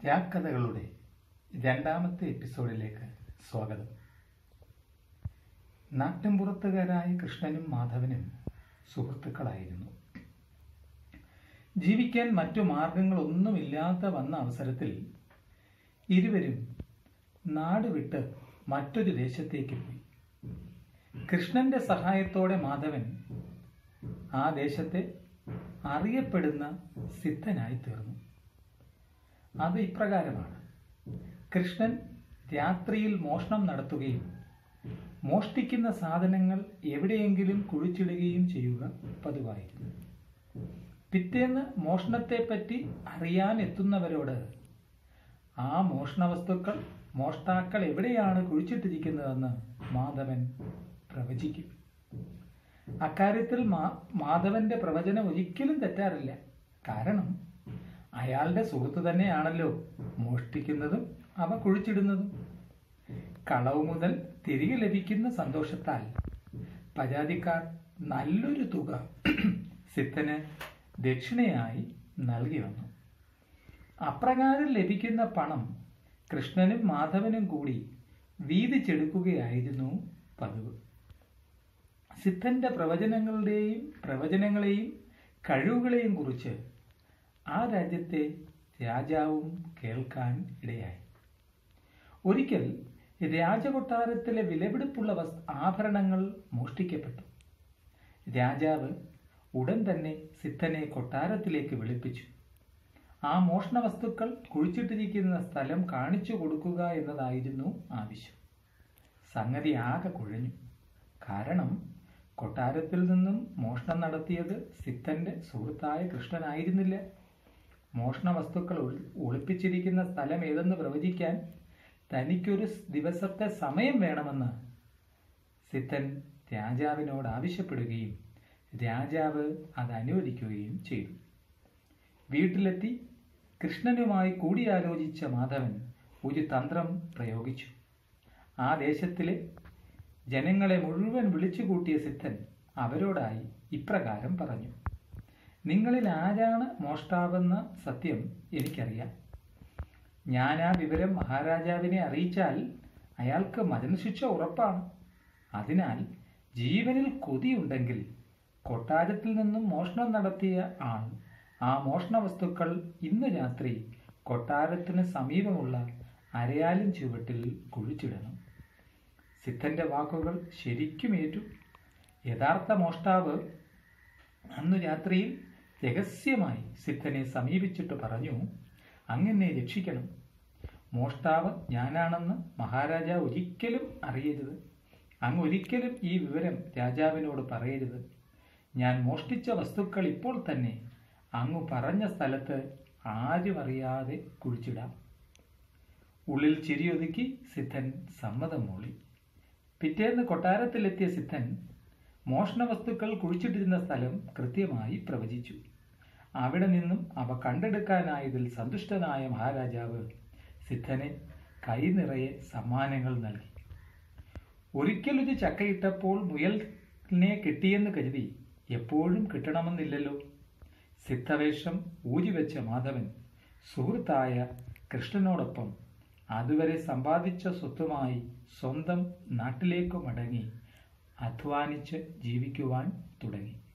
രാക്കഥകളുടെ രണ്ടാമത്തെ എപ്പിസോഡിലേക്ക് സ്വാഗതം നാട്ടിൻപുറത്തുകാരായ കൃഷ്ണനും മാധവനും സുഹൃത്തുക്കളായിരുന്നു ജീവിക്കാൻ മറ്റു മാർഗങ്ങളൊന്നുമില്ലാതെ വന്ന അവസരത്തിൽ ഇരുവരും നാട് വിട്ട് മറ്റൊരു ദേശത്തേക്ക് പോയി കൃഷ്ണന്റെ സഹായത്തോടെ മാധവൻ ആ ദേശത്തെ അറിയപ്പെടുന്ന സിദ്ധനായി തീർന്നു അത് ഇപ്രകാരമാണ് കൃഷ്ണൻ രാത്രിയിൽ മോഷണം നടത്തുകയും മോഷ്ടിക്കുന്ന സാധനങ്ങൾ എവിടെയെങ്കിലും കുഴിച്ചിടുകയും ചെയ്യുക പതിവായിരുന്നു പിറ്റേന്ന് മോഷണത്തെപ്പറ്റി അറിയാൻ എത്തുന്നവരോട് ആ മോഷണ വസ്തുക്കൾ മോഷ്ടാക്കൾ എവിടെയാണ് കുഴിച്ചിട്ടിരിക്കുന്നതെന്ന് മാധവൻ പ്രവചിക്കും അക്കാര്യത്തിൽ മാ മാധവന്റെ പ്രവചനം ഒരിക്കലും തെറ്റാറില്ല കാരണം അയാളുടെ സുഹൃത്ത് തന്നെയാണല്ലോ മോഷ്ടിക്കുന്നതും അവ കുഴിച്ചിടുന്നതും കളവ് മുതൽ തിരികെ ലഭിക്കുന്ന സന്തോഷത്താൽ പരാതിക്കാർ നല്ലൊരു തുക സിദ്ധന് ദക്ഷിണയായി നൽകി വന്നു അപ്രകാരം ലഭിക്കുന്ന പണം കൃഷ്ണനും മാധവനും കൂടി വീതിച്ചെടുക്കുകയായിരുന്നു പതിവ് സിദ്ധന്റെ പ്രവചനങ്ങളുടെയും പ്രവചനങ്ങളെയും കഴിവുകളെയും കുറിച്ച് ആ രാജ്യത്തെ രാജാവും കേൾക്കാൻ ഇടയായി ഒരിക്കൽ രാജകൊട്ടാരത്തിലെ വിലപിടിപ്പുള്ള വസ് ആഭരണങ്ങൾ മോഷ്ടിക്കപ്പെട്ടു രാജാവ് ഉടൻ തന്നെ സിദ്ധനെ കൊട്ടാരത്തിലേക്ക് വിളിപ്പിച്ചു ആ മോഷണ വസ്തുക്കൾ കുഴിച്ചിട്ടിരിക്കുന്ന സ്ഥലം കാണിച്ചു കൊടുക്കുക എന്നതായിരുന്നു ആവശ്യം സംഗതി ആകെ കുഴഞ്ഞു കാരണം കൊട്ടാരത്തിൽ നിന്നും മോഷണം നടത്തിയത് സിദ്ധന്റെ സുഹൃത്തായ കൃഷ്ണനായിരുന്നില്ല മോഷണ വസ്തുക്കൾ ഒളിപ്പിച്ചിരിക്കുന്ന സ്ഥലം ഏതെന്ന് പ്രവചിക്കാൻ തനിക്കൊരു ദിവസത്തെ സമയം വേണമെന്ന് സിദ്ധൻ രാജാവിനോട് ആവശ്യപ്പെടുകയും രാജാവ് അത് അനുവദിക്കുകയും ചെയ്തു വീട്ടിലെത്തി കൃഷ്ണനുമായി കൂടിയാലോചിച്ച മാധവൻ ഒരു തന്ത്രം പ്രയോഗിച്ചു ആ ദേശത്തിലെ ജനങ്ങളെ മുഴുവൻ വിളിച്ചുകൂട്ടിയ സിദ്ധൻ അവരോടായി ഇപ്രകാരം പറഞ്ഞു നിങ്ങളിൽ ആരാണ് മോഷ്ടാവെന്ന സത്യം എനിക്കറിയാം ഞാൻ ആ വിവരം മഹാരാജാവിനെ അറിയിച്ചാൽ അയാൾക്ക് മരണശിക്ഷ ഉറപ്പാണ് അതിനാൽ ജീവനിൽ കൊതിയുണ്ടെങ്കിൽ കൊട്ടാരത്തിൽ നിന്നും മോഷണം നടത്തിയ ആൾ ആ മോഷണ വസ്തുക്കൾ ഇന്ന് രാത്രി കൊട്ടാരത്തിന് സമീപമുള്ള അരയാലിൻ ചുവട്ടിൽ കുഴിച്ചിടണം സിദ്ധന്റെ വാക്കുകൾ ശരിക്കും ഏറ്റു യഥാർത്ഥ മോഷ്ടാവ് അന്നു രാത്രിയിൽ രഹസ്യമായി സിദ്ധനെ സമീപിച്ചിട്ട് പറഞ്ഞു അങ്ങനെ രക്ഷിക്കണം മോഷ്ടാവ് ഞാനാണെന്ന് മഹാരാജാവ് ഒരിക്കലും അറിയരുത് അങ്ങ് ഒരിക്കലും ഈ വിവരം രാജാവിനോട് പറയരുത് ഞാൻ മോഷ്ടിച്ച വസ്തുക്കൾ ഇപ്പോൾ തന്നെ അങ്ങ് പറഞ്ഞ സ്ഥലത്ത് ആരും അറിയാതെ കുഴിച്ചിടാം ഉള്ളിൽ ചിരിയൊതുക്കി സിദ്ധൻ സമ്മതം മൂളി പിറ്റേന്ന് കൊട്ടാരത്തിലെത്തിയ സിദ്ധൻ മോഷണ വസ്തുക്കൾ കുഴിച്ചിട്ടിരുന്ന സ്ഥലം കൃത്യമായി പ്രവചിച്ചു അവിടെ നിന്നും അവ കണ്ടെടുക്കാനായതിൽ സന്തുഷ്ടനായ മഹാരാജാവ് സിദ്ധനെ കൈ നിറയെ സമ്മാനങ്ങൾ നൽകി ഒരിക്കലൊരു ചക്കയിട്ടപ്പോൾ മുയലിനെ കിട്ടിയെന്ന് കരുതി എപ്പോഴും കിട്ടണമെന്നില്ലല്ലോ സിദ്ധവേഷം ഊരിവെച്ച മാധവൻ സുഹൃത്തായ കൃഷ്ണനോടൊപ്പം അതുവരെ സമ്പാദിച്ച സ്വത്തുമായി സ്വന്തം നാട്ടിലേക്ക് മടങ്ങി അധ്വാനിച്ച് ജീവിക്കുവാൻ തുടങ്ങി